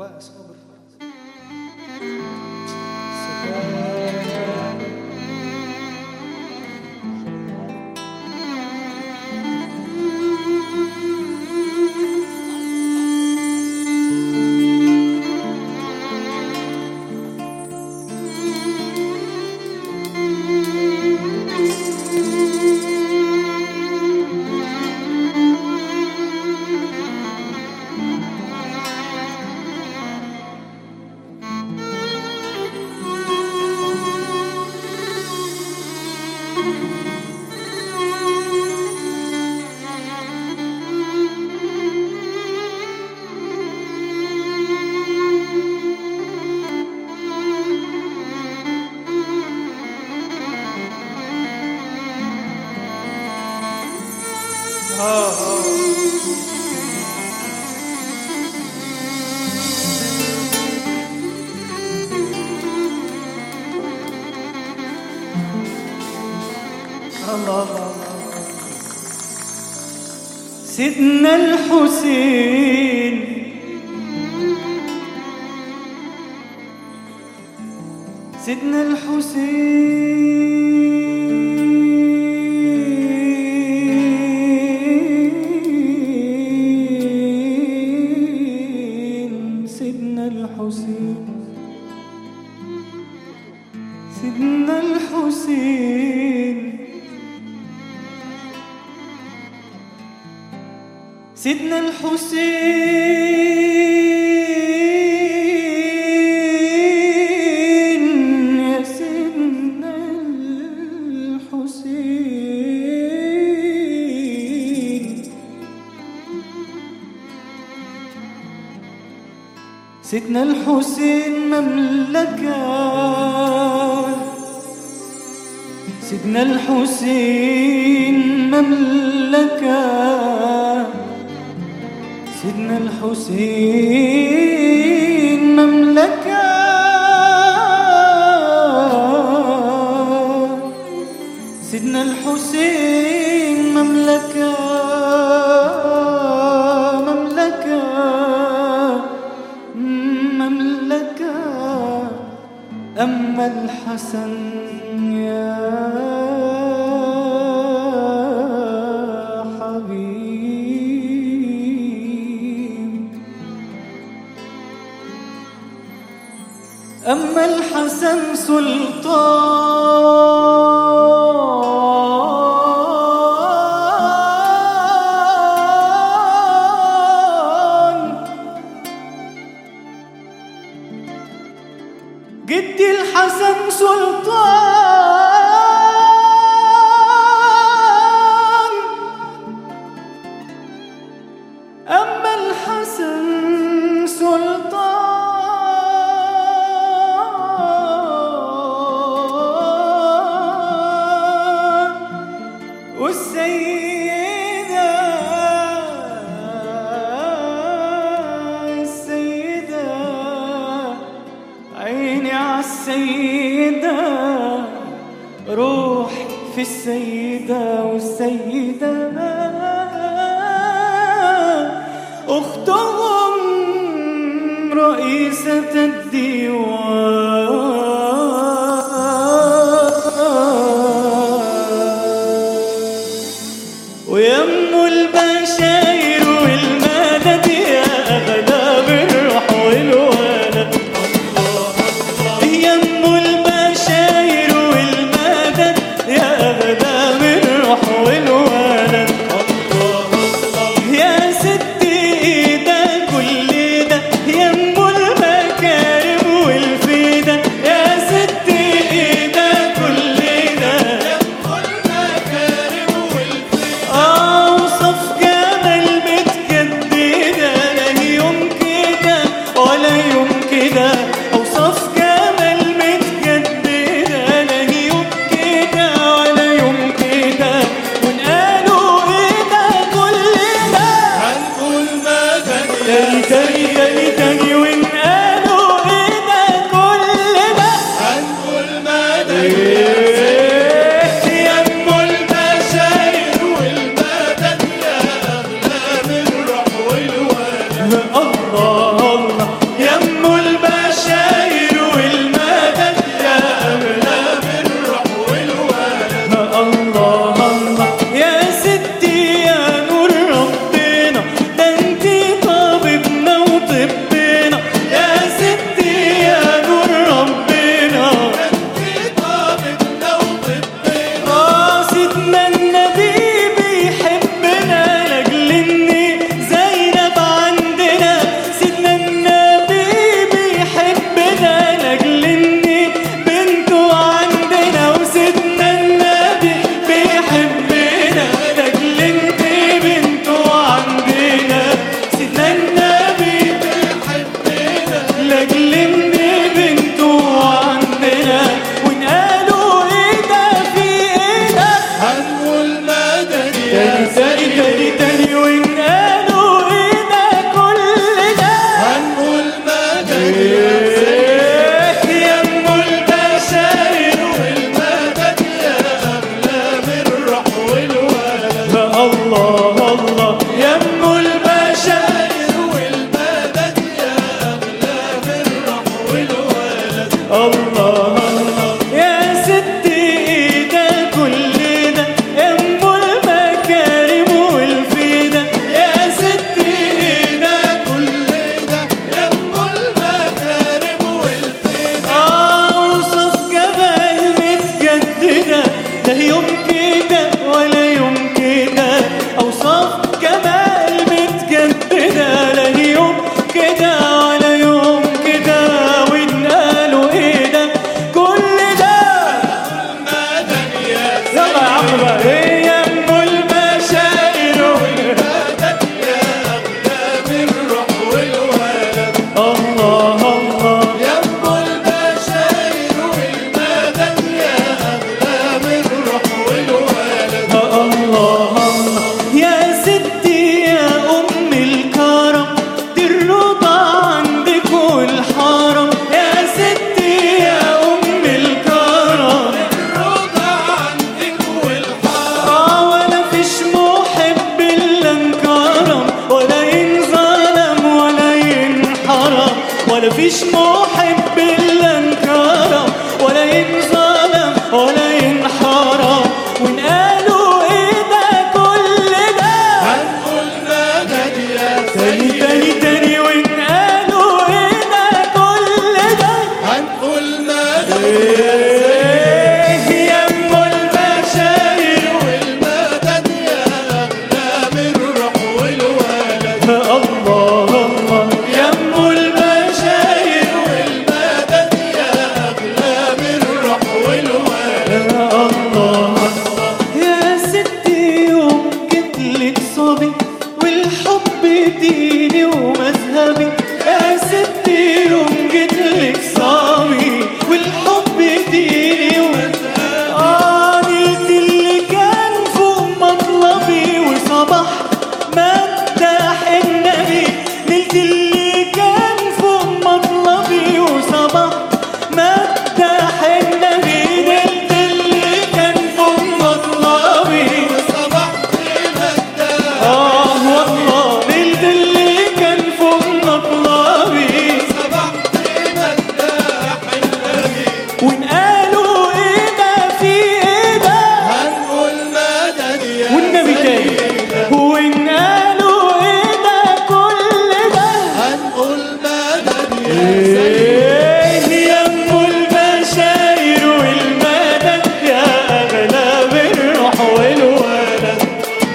بقى صابر سيدنا الحسين سيدنا الحسين سيدنا الحسين سيدنا الحسين سيدنا الحسين يا سيدنا الحسين سيدنا الحسين مملكة سيدنا الحسين مملكة سيدنا الحسين مملكة سيدنا الحسين مملكة مملكة مملكة أما الحسن يا حبيب أما الحسن سلطان جدي الحسن سلطان أما الحسن سلطان والسيدة السيدة عيني عالسيدة روح في السيدة والسيدة أختهم رئيسة الديوان ويم البشاير والمدد يا أغلى بالروح والولد يم البشاير والمدد يا أغلى بالروح والولد يا ستي ده كل ده يم المكارم والفدا يا الله الله يا ستي ايه ده كل ده ام المكارم والفدا يا ستي ايه ده كل ده يم المكارم والفدا اوصف جبل متجدده لا يوم كده ولا يوم كده اوصاف جمال متجدده لا يوم كده ولا يوم كده وإن قالوا ايه ده كل ده المدن يا يلا يا عم بقى ايه يا ام المشاعر المدن يا أغلى من روح والولد الله الله يم البشاير والمدن يا أغلى من روح والولد الله الله يا ستي يا أم الكرم دي الرضا عندك والحرم يا ستي يا أم الكرم الرضا عندك والحرم آه ولا فيش محب إلا انكرم ولا ينظلم ولا ينحرم ولا فيش محب إلا انكرم ولا ينظلم ولا ينحرم وإن قالوا إيه ده كل ده هنقول مدد يا تاني سيد تاني تاني وإن قالوا إيه ده كل ده هنقول مدد يا إيه يا أم المشاعر والمدد يا أغلى من روح والولد الله الله يا أم المشاعر والمدد يا أغلى من روح والولد الله يا ستي يوم جيتلك صبي والحب ديني ومذهبي يا ستي يوم جيتلك صبي والحب ديني ومذهبي آه نلت اللي كان فوق مطلبي وصباح مدح النبي نلت اللي كان فوق مطلبي وصباح مدح النبي نلت اللي كان فوق مطلبي صبحت مداح آه والله نلت اللي كان فوق مطلبي صبحت مداح النبي وإن قالوا إيه ده في إيه ده هنقول مدد يا والنبي تاني سيدة وإن قالوا إيه ده كل ده هنقول مدد يا سيدة إيه يا أم البشاير والمدد يا أغلى بالروح والولد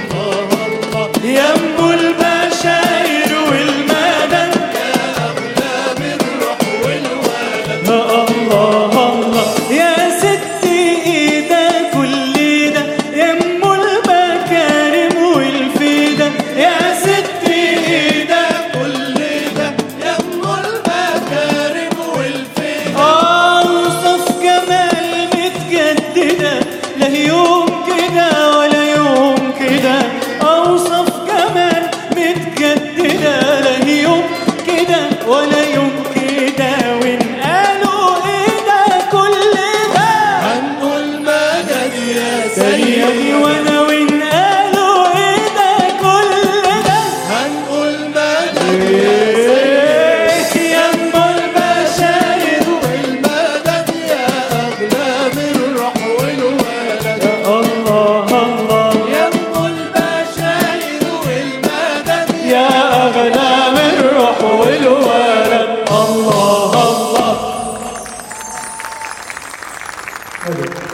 يا أم البشاير والمدد أغلى من روح والولد الله الله يا ستي إيه ده كل ده يا أم المكارم والفدا يا ستي إيه ده كل ده يم المكارم والفدا أوصف جمال متجددة لا يوم كده ولا يوم كده أوصف جمال متجددة لا يوم كده ولا يوم كده وإن قالوا إيه ده كل ده هنقول مدد يا سيدي سيدة وأنا وإن قالوا إيه ده كل ده هنقول مدد يا سيدة إيه يا أم البشاير والمدد يا أغلى من روح والولد الله الله يم البشاير والمدد يا أغلى من روح والولد الله الله